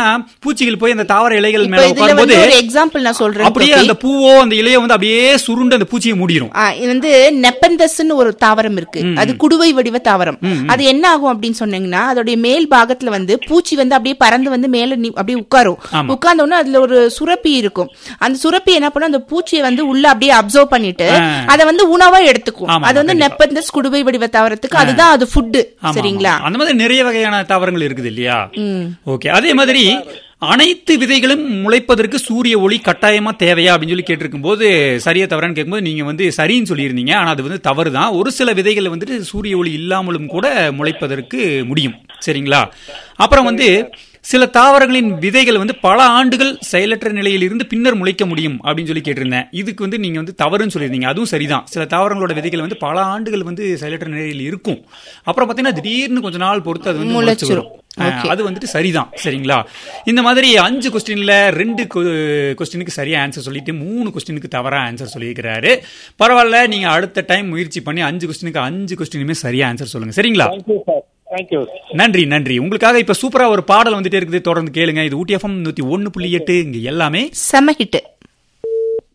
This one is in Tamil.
பூச்சிகள் போய் அந்த தாவர இலைகள் இப்ப மேல இதுல உட்காரும்போது வந்து ஒரு எக்ஸாம்பிள் நான் சொல்றேன் அப்படியே கோபி. அந்த பூவோ அந்த இலையோ வந்து அப்படியே சுருண்டு அந்த பூச்சியை மூடிரும் ஆ, இது வந்து நெப்பந்தஸ்ன்னு ஒரு தாவரம் இருக்கு அது குடுவை வடிவ தாவரம் அது என்ன ஆகும் அப்படின்னு சொன்னீங்கன்னா அதோடைய மேல் பாகத்துல வந்து பூச்சி வந்து அப்படியே பறந்து வந்து மேல நி- அப்படியே உட்காரும் ஆமா. உட்கார்ந்த உடனே அதுல ஒரு சுரப்பி இருக்கும் அந்த சுரப்பி என்ன பண்ணும் அந்த பூச்சியை வந்து உள்ள அப்படியே அப்சர்வ் பண்ணிட்டு ஆ. அதை வந்து உணவா எடுத்துக்கும் ஆமா, அது வந்து கண்டிப்பா. நெப்பந்தஸ் குடுவை வடிவ தாவரத்துக்கு அதுதான் அது ஃபுட் ஆமா, சரிங்களா ஆமா. அந்த மாதிரி நிறைய வகையான தாவரங்கள் இருக்குது இல்லையா ம். ஓகே அதே மாதிரி அனைத்து விதைகளும் முளைப்பதற்கு சூரிய ஒளி கட்டாயமா தேவையா அப்படின்னு சொல்லி கேட்டிருக்கும் போது சரியா தவறான்னு கேட்கும்போது நீங்க வந்து சரின்னு சொல்லியிருந்தீங்க ஆனா அது வந்து தவறு தான் ஒரு சில விதைகள் வந்துட்டு சூரிய ஒளி இல்லாமலும் கூட முளைப்பதற்கு முடியும் சரிங்களா அப்புறம் வந்து சில தாவரங்களின் விதைகள் வந்து பல ஆண்டுகள் செயலற்ற நிலையில் இருந்து பின்னர் முளைக்க முடியும் அப்படின்னு சொல்லி கேட்டிருந்தேன் இதுக்கு வந்து நீங்க வந்து தவறுன்னு சொல்லியிருந்தீங்க அதுவும் சரிதான் சில தாவரங்களோட விதைகள் வந்து பல ஆண்டுகள் வந்து செயலற்ற நிலையில் இருக்கும் அப்புறம் பார்த்தீங்கன்னா திடீர்னு கொஞ்ச நாள் பொறுத்து அது வந்து முளைச்சு முளைச்சிரும். வரும் அஹ், அது வந்துட்டு சரிதான் சரிங்களா இந்த மாதிரி அஞ்சு கொஸ்டின்ல ரெண்டு கொஸ்டினுக்கு சரியா ஆன்சர் சொல்லிட்டு மூணு கொஸ்டினுக்கு தவறா ஆன்சர் சொல்லியிருக்கிறாரு பரவாயில்ல நீங்க அடுத்த டைம் முயற்சி பண்ணி அஞ்சு கொஸ்டினுக்கு அஞ்சு கொஸ்டினுமே சரியா ஆன்சர் சொல்லுங்க சரிங்களா தேங்க்யூ சார் தேங்க்யூ நன்றி நன்றி உங்களுக்காக இப்ப சூப்பரா ஒரு பாடல் வந்துட்டே இருக்குது தொடர்ந்து கேளுங்க இது ஊட்டி எஃப்எம் நூத்தி ஒன்னு புள்ளி எட்டு இங்க எல்லாமே செம ஹிட்